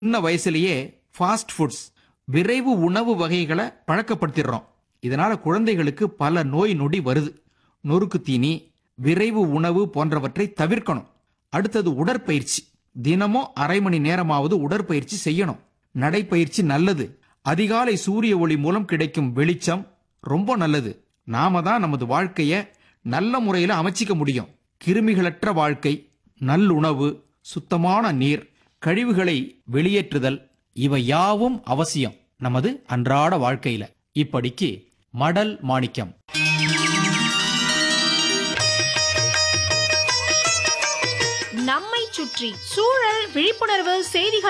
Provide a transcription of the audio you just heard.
சின்ன வயசுலயே fast foods விரைவு உணவு வகைகளை பழக்கப்படுத்திடுறோம் இதனால குழந்தைகளுக்கு பல நோய் நொடி வருது நொறுக்கு தீனி விரைவு உணவு போன்றவற்றை தவிர்க்கணும் அடுத்தது உடற்பயிற்சி தினமும் அரை மணி நேரமாவது உடற்பயிற்சி செய்யணும் நடைப்பயிற்சி நல்லது அதிகாலை சூரிய ஒளி மூலம் கிடைக்கும் வெளிச்சம் ரொம்ப நல்லது நாம தான் நமது வாழ்க்கைய நல்ல முறையில் அமைச்சிக்க முடியும் கிருமிகளற்ற வாழ்க்கை நல்லுணவு சுத்தமான நீர் கழிவுகளை வெளியேற்றுதல் இவை யாவும் அவசியம் நமது அன்றாட வாழ்க்கையில இப்படிக்கு மடல் மாணிக்கம் நம்மை சுற்றி சூழல் விழிப்புணர்வு செய்திகள்